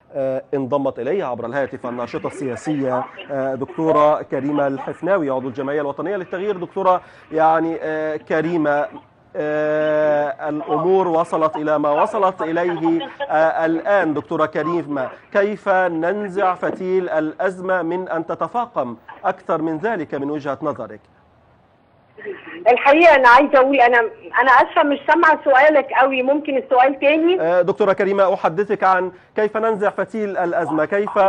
انضمت إليها عبر الهاتف الناشطة السياسية دكتورة كريمة الحفناوي عضو الجمعية الوطنية للتغيير دكتورة يعني كريمة الأمور وصلت إلى ما وصلت إليه الآن دكتورة كريمة كيف ننزع فتيل الأزمة من أن تتفاقم أكثر من ذلك من وجهة نظرك الحقيقه انا عايزه اقول انا انا اسفه مش سامعه سؤالك قوي ممكن السؤال تاني دكتوره كريمه احدثك عن كيف ننزع فتيل الازمه كيف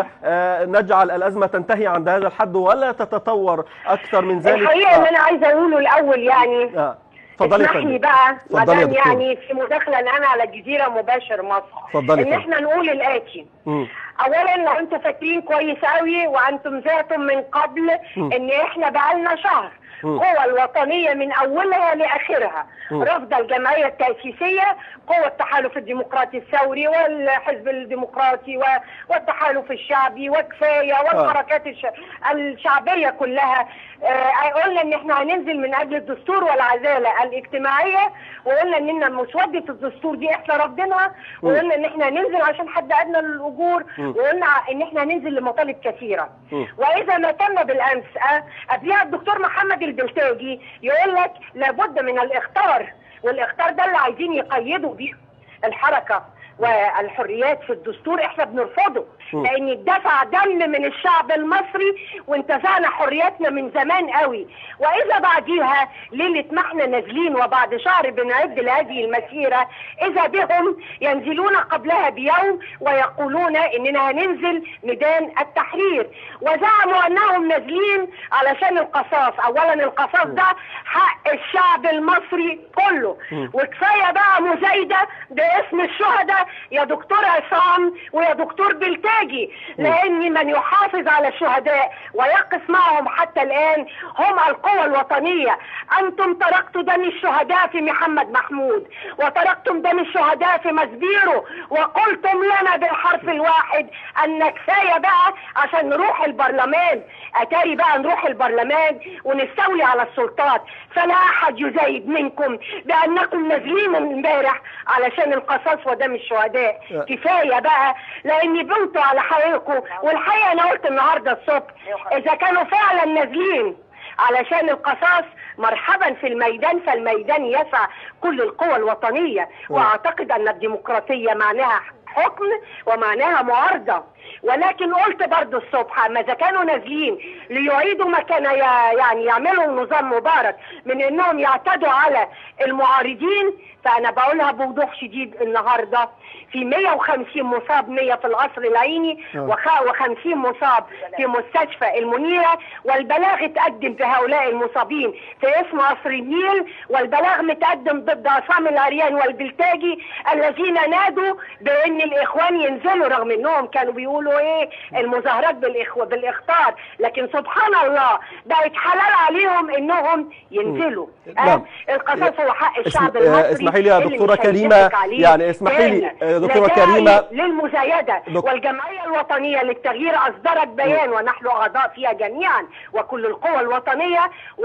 نجعل الازمه تنتهي عند هذا الحد ولا تتطور اكثر من ذلك الحقيقه اللي انا عايزه اقوله الاول يعني آه. اتفضلي اسمح لي بقى اتفضلي يا مدام دكتورة. يعني في مداخله الان على الجزيره مباشر مصر اتفضلي ان فندم. احنا نقول الاتي مم. اولا لو انتم فاكرين كويس قوي وانتم زعتم من قبل مم. ان احنا بقالنا شهر مم. قوى الوطنيه من اولها لاخرها مم. رفض الجمعيه التاسيسيه قوى التحالف الديمقراطي الثوري والحزب الديمقراطي و- والتحالف الشعبي وكفايه والحركات الش... الشعبيه كلها آه قلنا ان احنا هننزل من اجل الدستور والعداله الاجتماعيه وقلنا اننا مسوده الدستور دي احنا رافضينها وقلنا ان احنا هننزل عشان حد ادنى للاجور مم. وقلنا ان احنا هننزل لمطالب كثيره مم. واذا ما تم بالامس آه، قبلها الدكتور محمد البلتاجي يقول لك لابد من الاختار والاختار ده اللي عايزين يقيدوا بيه الحركه والحريات في الدستور احنا بنرفضه مم. لان اتدفع دم من الشعب المصري وانتزعنا حرياتنا من زمان قوي واذا بعديها ليله ما احنا نازلين وبعد شهر بنعد لهذه المسيره اذا بهم ينزلون قبلها بيوم ويقولون اننا هننزل ميدان التحرير وزعموا انهم نازلين علشان القصاص اولا القصاص ده حق الشعب المصري كله مم. وكفايه بقى مزايده باسم الشهداء يا دكتور عصام ويا دكتور بلتاجي لان من يحافظ على الشهداء ويقف معهم حتى الان هم القوى الوطنيه انتم تركتوا دم الشهداء في محمد محمود وتركتم دم الشهداء في مسبيرو وقلتم لنا بالحرف الواحد ان كفايه بقى عشان نروح البرلمان اتاري بقى نروح البرلمان ونستولي على السلطات فلا احد يزايد منكم بانكم نازلين من امبارح علشان القصاص ودم الشهداء أه. كفايه بقى لاني بنتوا على حقيقكم والحقيقه انا قلت النهارده الصبح اذا كانوا فعلا نازلين علشان القصاص مرحبا في الميدان فالميدان يسع كل القوى الوطنية واعتقد ان الديمقراطية معناها حكم ومعناها معارضة ولكن قلت برضو الصبح اما اذا كانوا نازلين ليعيدوا ما كان يا- يعني يعملوا نظام مبارك من انهم يعتدوا على المعارضين فانا بقولها بوضوح شديد النهارده في 150 مصاب 100 في القصر العيني آه. و50 مصاب في مستشفى المنيرة والبلاغ اتقدم في هؤلاء المصابين في اسم قصر النيل والبلاغ متقدم ضد عصام العريان والبلتاجي الذين نادوا بان الاخوان ينزلوا رغم انهم كانوا بيقولوا ايه المظاهرات بالإخوة بالاخطار لكن سبحان الله بقت حلال عليهم انهم ينزلوا نعم. آه القصاص هو حق الشعب اسم- آه، المصري اسمحي لي يا اللي دكتورة مش كريمة، هيتفق عليه يعني اسمحي لي، تاني. آه، دكتورة لا داعي كريمة. للمزايدة دك- والجمعية الوطنية للتغيير أصدرت بيان ونحن أعضاء فيها جميعا وكل القوى الوطنية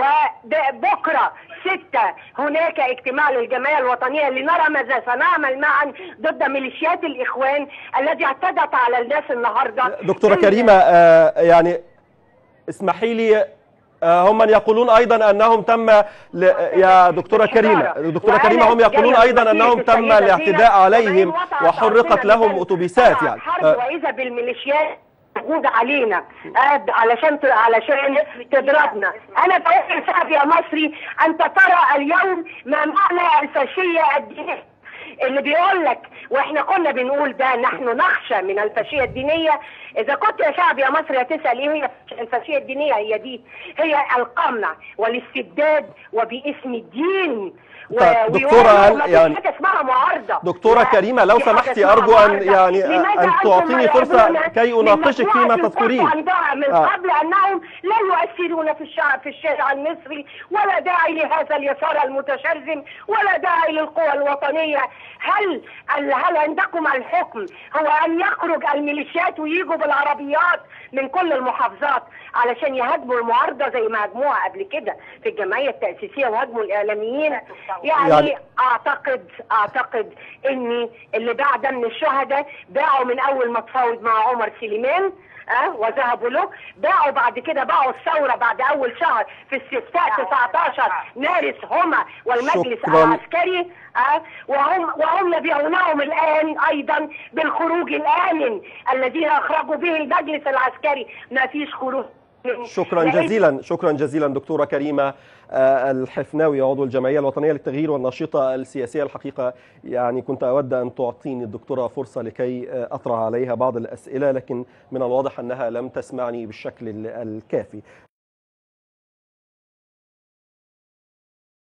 وبكرة ستة هناك اجتماع للجمعية الوطنية لنرى ماذا سنعمل معا ضد ميليشيات الإخوان التي اعتدت على الناس النهاردة دكتورة ال- كريمة آه، يعني اسمحي لي آه، هم من يقولون ايضا انهم تم ل... يا دكتوره كريمه دكتوره كريمه هم يقولون ايضا انهم تم الاعتداء عليهم وحرقت لهم اتوبيسات يعني حرب آه، واذا بالميليشيات موجودة علينا آه، علشان ت- علشان تضربنا انا بقول للشعب يا مصري انت ترى اليوم ما معنى الفاشيه الدينيه اللي بيقول لك واحنا كنا بنقول ده نحن نخشى من الفاشيه الدينيه اذا كنت يا شعب يا مصري هتسال ايه هي الفاشيه الدينيه هي دي هي القمع والاستبداد وباسم الدين و- طيب، دكتورة، ويقولوا هل ما فيش يعني- حاجه اسمها معارضه دكتورة لا، كريمة، لو في حاجة سمحتي اسمها أرجو أن معارضة. يعني لماذا أن أنتم تعطيني فرصة يعبرون كي من أناقشك مجموعة فيما الكفر تذكرين. عندها من آه. قبل انهم لا يؤثرون في الشعب في الشارع المصري ولا داعي لهذا اليسار المتشرذم ولا داعي للقوى الوطنيه هل هل عندكم الحكم هو ان يخرج الميليشيات ويجوا بالعربيات من كل المحافظات علشان يهاجموا المعارضه زي ما هاجموها قبل كده في الجمعيه التاسيسيه وهاجموا الاعلاميين يعني, يعني- اعتقد اعتقد ان اللي باع ده من الشهداء باعوا من اول ما تفاوض مع عمر سليمان أه وذهبوا له باعوا بعد كده باعوا الثوره بعد اول شهر في استفتاء 19 مارس هما والمجلس شكراً. العسكري أه وهم وهم يبيعونهم الان ايضا بالخروج الامن الذين اخرجوا به المجلس العسكري ما فيش خروج شكرا لأن- جزيلا شكرا جزيلا دكتوره كريمه آه، الحفناوي عضو الجمعيه الوطنيه للتغيير والناشطه السياسيه الحقيقه يعني كنت اود ان تعطيني الدكتوره فرصه لكي آه، اطرح عليها بعض الاسئله لكن من الواضح انها لم تسمعني بالشكل ال- الكافي